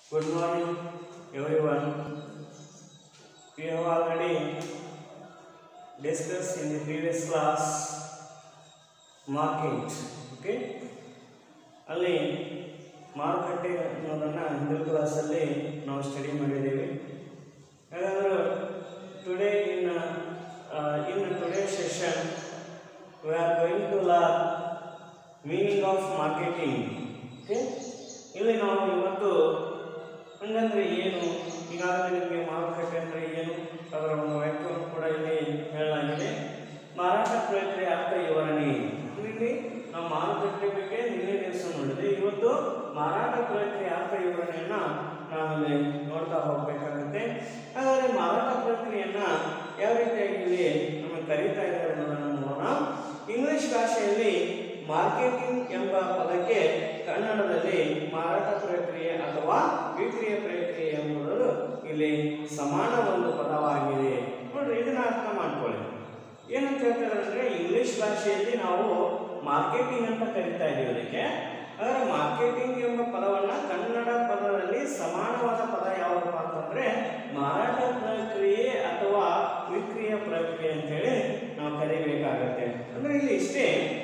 Good morning, everyone. We have already discussed in the previous class market. Okay? ಅಲ್ಲಿ ಮಾರುಕಟ್ಟೆ ಅನ್ನೋದನ್ನು ಹಿಂದಿನ ಕ್ಲಾಸಲ್ಲಿ ನಾವು ಸ್ಟಡಿ ಮಾಡಿದ್ದೀವಿ ಹಾಗಾದ್ರೆ today in in today session we are going to learn meaning of marketing okay ಇಲ್ಲಿ ನಾವು ಇವತ್ತು ಹಂಗಂದ್ರೆ ಏನು ಈಗಾಗಲೇ ನಿಮಗೆ ಮಾರುಕಟ್ಟೆ ಅಂದರೆ ಏನು ಅದರ ಒಂದು ವ್ಯಾಖ್ಯಾನ ಕೂಡ ಇಲ್ಲಿ ಹೇಳಲಾಗಿದೆ ಮಾರಾಟ ಪ್ರಕ್ರಿಯೆ ಅರ್ಥ ವಿವರಣೆ ಇಲ್ಲಿ ನಾವು ಮಾರುಕಟ್ಟೆ ಬಗ್ಗೆ ನಿನ್ನೆ ದಿವಸ ನೋಡಿದೆ ಇವತ್ತು ಮಾರಾಟ ಪ್ರಕ್ರಿಯೆ ಅರ್ಥ ವಿವರಣೆಯನ್ನ ನಾವಿಲ್ಲಿ ನೋಡ್ತಾ ಹೋಗಬೇಕಾಗುತ್ತೆ ಹಾಗಾದರೆ ಮಾರಾಟ ಪ್ರಕ್ರಿಯೆಯನ್ನ ಯಾವ ರೀತಿಯಾಗಿ ಇಲ್ಲಿ ನಮಗೆ ಕರೀತಾ ಇದ್ದಾರೆ ಅನ್ನೋದನ್ನು ನೋಡೋಣ ಇಂಗ್ಲಿಷ್ ಭಾಷೆಯಲ್ಲಿ ಮಾರ್ಕೆಟಿಂಗ್ ಎಂಬ ಪದಕ್ಕೆ ಕನ್ನಡದಲ್ಲಿ ಮಾರಾಟ ಪ್ರಕ್ರಿಯೆ ಅಥವಾ ವಿಕ್ರಿಯ ಪ್ರಕ್ರಿಯೆ ಎಂಬುದು ಇಲ್ಲಿ ಸಮಾನ ಒಂದು ಪದವಾಗಿದೆ ನೋಡ್ರಿ ಇದನ್ನ ಅರ್ಥ ಮಾಡ್ಕೊಳ್ಳಿ ಏನಂತ ಹೇಳ್ತಾರೆ ಅಂದ್ರೆ ಇಂಗ್ಲಿಷ್ ಭಾಷೆಯಲ್ಲಿ ನಾವು ಮಾರ್ಕೆಟಿಂಗ್ ಅಂತ ಕರಿತಾ ಇದೀವಿ ಅದಕ್ಕೆ ಆದರೆ ಮಾರ್ಕೆಟಿಂಗ್ ಎಂಬ ಪದವನ್ನ ಕನ್ನಡ ಪದದಲ್ಲಿ ಸಮಾನವಾದ ಪದ ಯಾವುದಪ್ಪ ಅಂತಂದ್ರೆ ಮಾರಾಟ ಪ್ರಕ್ರಿಯೆ ಅಥವಾ ವಿಕ್ರಿಯ ಪ್ರಕ್ರಿಯೆ ಅಂತೇಳಿ ನಾವು ಕರಿಬೇಕಾಗತ್ತೆ ಅಂದ್ರೆ ಇಲ್ಲಿ ಇಷ್ಟೇ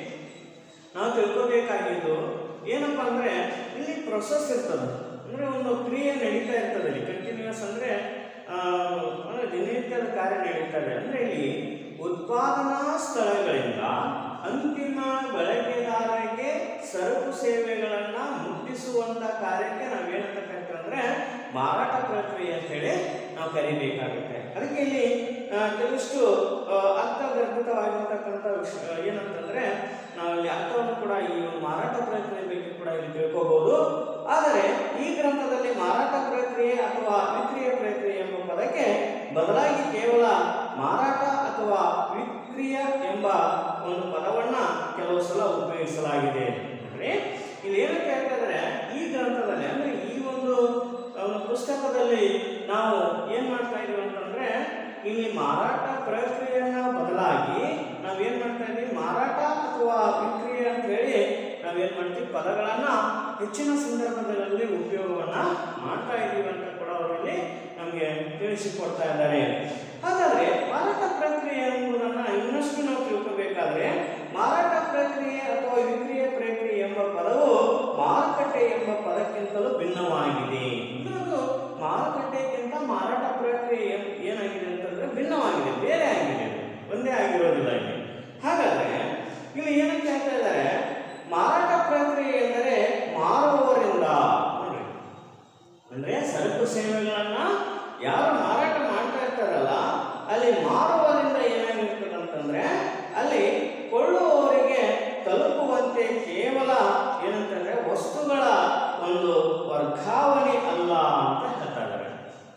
ನಾವು ತಿಳ್ಕೊಬೇಕಾಗಿದ್ದು ಏನಪ್ಪ ಅಂದ್ರೆ ಇಲ್ಲಿ ಪ್ರೊಸೆಸ್ ಇರ್ತದೆ ಅಂದ್ರೆ ಒಂದು ಕ್ರಿಯೆ ನಡೀತಾ ಇರ್ತದೆ ಇಲ್ಲಿ ಕಂಟಿನ್ಯೂಸ್ ಅಂದ್ರೆ ಆ, ಅಂದ್ರೆ ದಿನನಿತ್ಯದ ಕಾರ್ಯ ನಡೀತದೆ ಅಂದ್ರೆ ಇಲ್ಲಿ ಉತ್ಪಾದನಾ ಸ್ಥಳಗಳಿಂದ ಅಂತಿಮ ಬಳಕೆದಾರರಿಗೆ ಸರಕು ಸೇವೆಗಳನ್ನ ಮುಟ್ಟಿಸುವಂತ ಕಾರ್ಯಕ್ಕೆ ನಾವೇನಂತ ಕರಿತೀವಿ ಅಂದ್ರೆ ಮಾರಾಟ ಪ್ರಕ್ರಿಯೆ ಅಂತೇಳಿ ನಾವು ಕರಿಬೇಕಾಗುತ್ತೆ ಅದಕ್ಕೆ ಇಲ್ಲಿ ಆ, ಕೆಲವಿಷ್ಟು ಆ, ಅರ್ಥಗರ್ಭಿತವಾಗಿರ್ತಕ್ಕಂಥ ವಿಷಯ ಏನಂತಂದ್ರೆ ನಾವು ಇಲ್ಲಿ ಅರ್ಥವನ್ನು ಕೂಡ ಈ ಒಂದು ಮಾರಾಟ ಪ್ರಕ್ರಿಯೆ ಬಗ್ಗೆ ಕೂಡ ಇಲ್ಲಿ ತಿಳ್ಕೋಬಹುದು ಆದರೆ ಈ ಗ್ರಂಥದಲ್ಲಿ ಮಾರಾಟ ಪ್ರಕ್ರಿಯೆ ಅಥವಾ ವಿಕ್ರಿಯ ಪ್ರಕ್ರಿಯೆ ಎಂಬ ಪದಕ್ಕೆ ಬದಲಾಗಿ ಕೇವಲ ಮಾರಾಟ ಅಥವಾ ವಿಕ್ರಿಯ ಎಂಬ ಒಂದು ಪದವನ್ನ ಕೆಲವು ಸಲ ಉಪಯೋಗಿಸಲಾಗಿದೆ ಅಂದ್ರೆ ಇಲ್ಲಿ ಏನಂತ ಹೇಳ್ತಾ ಇದ್ದಾರೆ ಈ ಗ್ರಂಥದಲ್ಲಿ ಅಂದ್ರೆ ಈ ಒಂದು ಒಂದು ಪುಸ್ತಕದಲ್ಲಿ ನಾವು ಏನ್ ಮಾಡ್ತಾ ಇದೀವಿ ಅಂತಂದ್ರೆ ಇಲ್ಲಿ ಮಾರಾಟ ಪ್ರಕ್ರಿಯೆಯನ್ನ ಬದಲಾಗಿ ನಾವೇನ್ ಮಾಡ್ತಾ ಇದೀವಿ ಮಾರಾಟ ಅಥವಾ ವಿಕ್ರಿಯೆ ಅಂತ ಹೇಳಿ ನಾವೇನ್ ಮಾಡ್ತೀವಿ ಪದಗಳನ್ನ ಹೆಚ್ಚಿನ ಸಂದರ್ಭಗಳಲ್ಲಿ ಉಪಯೋಗವನ್ನ ಮಾಡ್ತಾ ಇದೀವಿ ಅಂತ ಕೂಡ ಅವರಲ್ಲಿ ನಮಗೆ ತಿಳಿಸಿಕೊಡ್ತಾ ಇದ್ದಾರೆ ಹಾಗಾದ್ರೆ ಮಾರಾಟ ಪ್ರಕ್ರಿಯೆ ಎಂಬುದನ್ನ ಇನ್ನಷ್ಟು ನಾವು ತಿಳ್ಕೋಬೇಕಾದ್ರೆ ಮಾರಾಟ ಪ್ರಕ್ರಿಯೆ ಅಥವಾ ವಿಕ್ರಿಯ ಪ್ರಕ್ರಿಯೆ ಎಂಬ ಪದವು ಮಾರುಕಟ್ಟೆ ಎಂಬ ಪದಕ್ಕಿಂತಲೂ ಭಿನ್ನವಾಗಿದೆ ಇದು ಮಾರುಕಟ್ಟೆಗಿಂತ ಮಾರಾಟ ಪ್ರಕ್ರಿಯೆ ಏನ್- ಏನಾಗಿದೆ ಅಂತಂದ್ರೆ ಭಿನ್ನವಾಗಿದೆ ಬೇರೆ ಆಗಿದೆ ಇದು. ಒಂದೇ ಆಗಿರೋದಿಲ್ಲ ಇಲ್ಲಿ ಹಾಗಾದ್ರೆ ಇಲ್ಲಿ ಏನಂತ ಹೇಳ್ತಾ ಇದ್ದಾರೆ ಮಾರಾಟ ಪ್ರಕ್ರಿಯೆ ಎಂದರೆ ಮಾರುವವರಿಂದ ನೋಡ್ರಿ ಅಂದ್ರೆ ಸರಕು ಸೇವೆಗಳನ್ನ ಯಾರು ಮಾರಾಟ ಮಾಡ್ತಾ ಇರ್ತಾರಲ್ಲ ಅಲ್ಲಿ ಮಾರುವವರಿಂದ ಏನಾಗಿರ್ತದೆ ಅಂತಂದ್ರೆ ಅಲ್ಲಿ ಕೊಳ್ಳುವವರಿಗೆ ತಲುಪುವಂತೆ ಕೇವಲ ಏನಂತಂದ್ರೆ ವಸ್ತುಗಳ ಒಂದು ವರ್ಗಾವಣೆ ಅಲ್ಲ ಅಂತ ಹೇಳ್ತಾ ಇದ್ದಾರೆ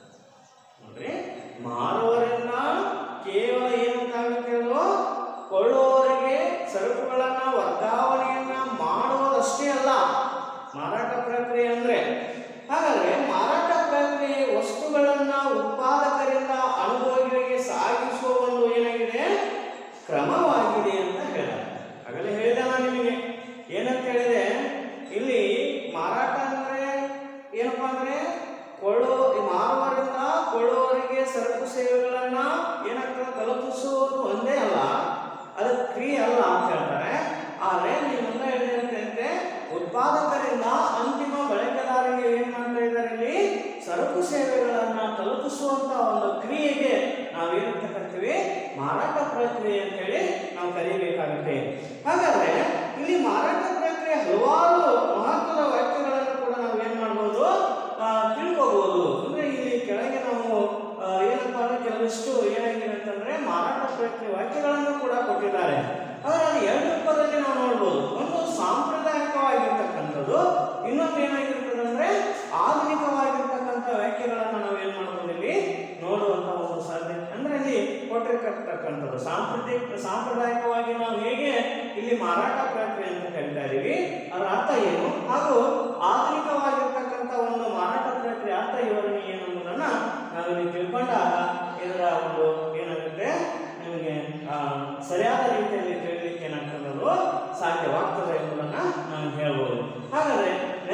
ನೋಡ್ರಿ ಮಾರುವವರಿಂದ ಕೇವಲ ಏನಂತಾಗುತ್ತೆ ಅದು ಕೊಳ್ಳುವವರಿಗೆ ಸರಕುಗಳನ್ನ ವರ್ಗಾವಣೆಯನ್ನ ಮಾಡುವುದಷ್ಟೇ ಅಲ್ಲ ಮಾರಾಟ ಪ್ರಕ್ರಿಯೆ ಅಂದ್ರೆ ಹಾಗಾದ್ರೆ ಮಾರಾಟ ಪ್ರಕ್ರಿಯೆ ವಸ್ತುಗಳನ್ನ ಉತ್ಪಾದಕರಿಂದ ಅನುಭವಿಗಳಿಗೆ ಸಾಗಿಸುವ ಒಂದು ಏನಾಗಿದೆ ಕ್ರಮವಾಗಿದೆ ಅಂತ ಹೇಳ್ತಾರೆ ಆಗಲೇ ಹೇಳಿದೆ ನಾನು ನಿಮಗೆ ಏನಂತ ಹೇಳಿದೆ ಇಲ್ಲಿ ಮಾರಾಟ ಅಂದ್ರೆ ಏನಪ್ಪಾ ಅಂದ್ರೆ ಕೊಳ್ಳೋ ಈ ಮಾರುವವರಿಂದ ಕೊಳ್ಳುವವರಿಗೆ ಸರಕು ಸೇವೆಗಳನ್ನ ಏನಾಗ್ತದೆ ತಲುಪಿಸುವುದು ಒಂದೇ ಅಲ್ಲ ಅದು ಕ್ರಿಯೆ ಅಲ್ಲ ಅಂತ ಹೇಳ್ತಾರೆ ಆದ್ರೆ ನೀವೆಲ್ಲ ಹೇಳಿದಂತೆ ಉತ್ಪಾದಕರಿಂದ ಅಂತಿಮ ಬಳಕೆದಾರರಿಗೆ ಏನ್ ಮಾಡ್ತಾ ಇದ್ದಾರೆ ಇಲ್ಲಿ ಸರಕು ಸೇವೆಗಳನ್ನ ತಲುಪಿಸುವಂತ ಒಂದು ಕ್ರಿಯೆಗೆ ನಾವೇನಂತ ಕರಿತೀವಿ ಮಾರಾಟ ಪ್ರಕ್ರಿಯೆ ಅಂತ ಹೇಳಿ ನಾವು ಕರೀಬೇಕಾಗುತ್ತೆ ಹಾಗಾದ್ರೆ ಇಲ್ಲಿ ಮಾರಾಟ ಪ್ರಕ್ರಿಯೆ ಹಲವಾರು ಮಹತ್ವದ ವಾಕ್ಯಗಳನ್ನು ಕೂಡ ನಾವು ಏನ್ ಮಾಡ್ಬೋದು ಆ, ತಿಳ್ಕೊಬಹುದು ಅಂದ್ರೆ ಇಲ್ಲಿ ಕೆಳಗೆ ನಾವು ಆ, ಏನಪ್ಪಾ ಅಂದ್ರೆ ಕೆಲವಿಷ್ಟು ಏನಾಗಿದೆ ಅಂತಂದ್ರೆ ಮಾರಾಟ ಪ್ರಕ್ರಿಯೆ ವಾಕ್ಯಗಳನ್ನು ಕೂಡ ಕೊಟ್ಟಿದ್ದಾರೆ ಆದರೆ ಅದು ಎರಡು ರೂಪದಲ್ಲಿ ನಾವು ನೋಡ್ಬೋದು ಒಂದು ಸಾಂಪ್ರದಾಯಿಕವಾಗಿರ್ತಕ್ಕಂಥದ್ದು ಇನ್ನೊಂದು ಏನಾಗಿರ್ತದೆ ಅಂದ್ರೆ ಆಧುನಿಕವಾಗಿರ್ತಕ್ಕಂಥ ವ್ಯಾಖ್ಯೆಗಳನ್ನು ನಾವು ಏನ್ ಮಾಡ್ಬೋದು ಇಲ್ಲಿ ನೋಡುವಂತ ಒಂದು ಸಾಧ್ಯತೆ ಅಂದ್ರೆ ಇಲ್ಲಿ ಕೊಟ್ಟಿರ್ತಕ್ಕಂಥದ್ದು ಸಾಂಪ್ರದಾಯಿಕ ಸಾಂಪ್ರದಾಯಿಕವಾಗಿ ನಾವು ಹೇಗೆ ಇಲ್ಲಿ ಮಾರಾಟ ಪ್ರಕ್ರಿಯೆ ಅಂತ ಕರಿತಾ ಇದೀವಿ ಅದರ ಅರ್ಥ ಏನು ಹಾಗೂ ಆಧುನಿಕವಾಗಿರ್ತಕ್ಕಂಥ ಒಂದು ಮಾರಾಟ ಪ್ರಕ್ರಿಯೆ ಅರ್ಥ ವಿವರಣೆ ಏನು ಅನ್ನೋದನ್ನ ನಾವಿಲ್ಲಿ ತಿಳ್ಕೊಂಡಾಗ ಇದರ ಒಂದು ಏನಾಗುತ್ತೆ ನಿಮಗೆ ಆ, ಸರಿಯಾದ ರೀತಿಯಲ್ಲಿ ತಿಳಿಲಿಕ್ಕೆ ಏನಾಗ್ತದೆ ಅದು ಸಾಧ್ಯವಾಗ್ತದೆ ಎಂಬುದನ್ನ ನಾವು ಹೇಳ್ಬೋದು ಹಾಗಾದ್ರೆ